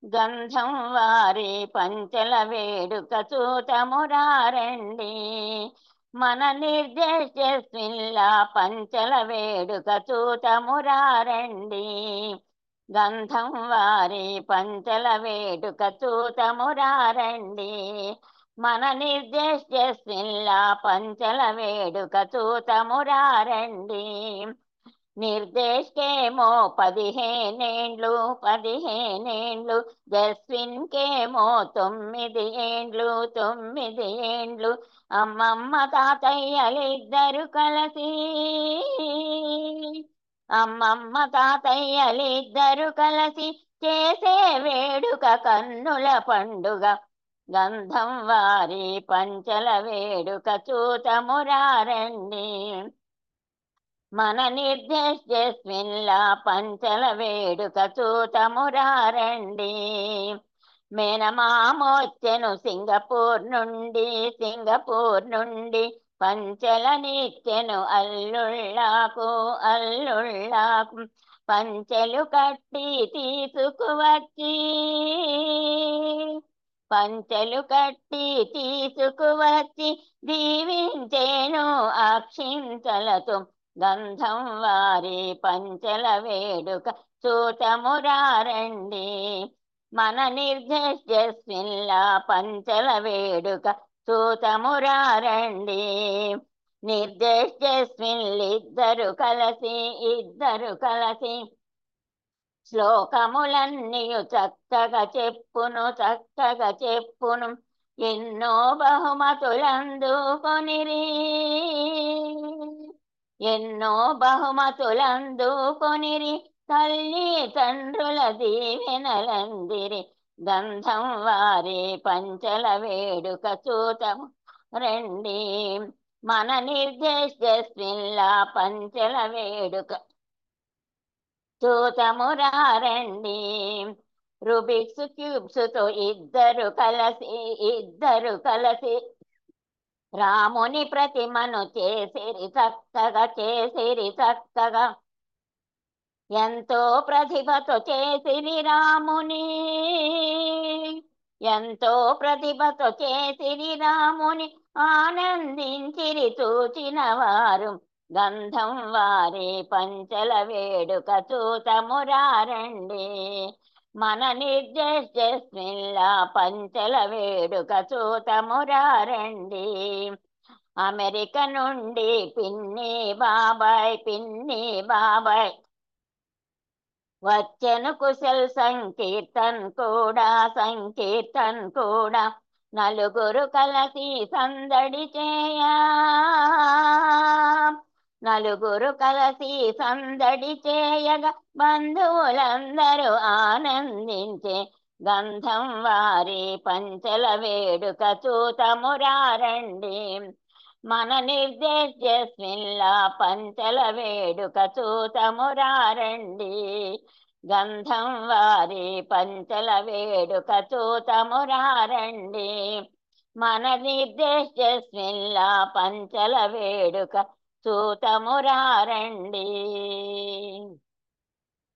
గంధం వారి పంచల వేడుక చూతమురారండి మన నిర్దేశస్విల్లా పంచల వేడుక చూతమురారండి గంధం వారి పంచల వేడుక చూతమురారండి మన నిర్దేశస్విల్లా పంచల వేడుక చూతమురారండి నిర్దేశ్కేమో పదిహేనేండ్లు పదిహేనేండ్లు జస్విన్కేమో తొమ్మిది ఏండ్లు తొమ్మిది ఏండ్లు అమ్మమ్మ తాతయ్యలిద్దరు కలిసి అమ్మమ్మ తాతయ్యలిద్దరు కలిసి చేసే వేడుక కన్నుల పండుగ గంధం వారి పంచల వేడుక చూతమురారండి మన నిర్దేశస్మిల్లా పంచల వేడుక చూతమురారండి మేనమామొచ్చెను సింగపూర్ నుండి సింగపూర్ నుండి పంచల నిచ్చెను అల్లుళ్ళాకు అల్లుళ్ళాకు పంచెలు కట్టి తీసుకువచ్చి పంచెలు కట్టి తీసుకువచ్చి దీవించేను అక్షింతలతో గంధం వారి పంచల వేడుక చూతమురారండి మన నిర్దేశస్మిల్లా పంచల వేడుక చూతమురారండి నిర్దేశస్మిల్లిద్దరు కలసి ఇద్దరు కలసి శ్లోకములన్నీయు చక్కగా చెప్పును చక్కగా చెప్పును ఎన్నో బహుమతులందుకొనిరి ఎన్నో బహుమతులందుకొనిరి తల్లి తండ్రుల దీవెనలందిరి గంధం వారి పంచల వేడుక చూతము రండి మన నిర్దేశస్మిల్లా పంచల వేడుక చూతమురారండి రుబిక్స్ క్యూబ్స్ తో ఇద్దరు కలసి ఇద్దరు కలసి రాముని ప్రతిమను చేసిరి చక్కగా చేసిరి చక్కగా ఎంతో ప్రతిభతో చేసిరి రాముని ఎంతో ప్రతిభతో చేసిరి రాముని ఆనందించిరి చూచిన వారు గంధం వారి పంచల వేడుక చూతమురారండి మన నిర్దేశస్మిల్లా పంచల వేడుక చూతమురారండి అమెరికా నుండి పిన్ని బాబాయ్ పిన్ని బాబాయ్ వచ్చెను కుశల్ సంకీర్తన్ కూడా సంకీర్తన్ కూడా నలుగురు కలసి సందడి చేయా నలుగురు కలసి సందడి చేయగా బంధువులందరూ ఆనందించే గంధం వారి పంచల వేడుక చూతమురారండి మన నిర్దేశస్మిల్లా పంచల వేడుక చూతమురారండి గంధం వారి పంచల వేడుక చూతమురారండి మన నిర్దేశస్మిల్లా పంచల వేడుక చూతమురారండి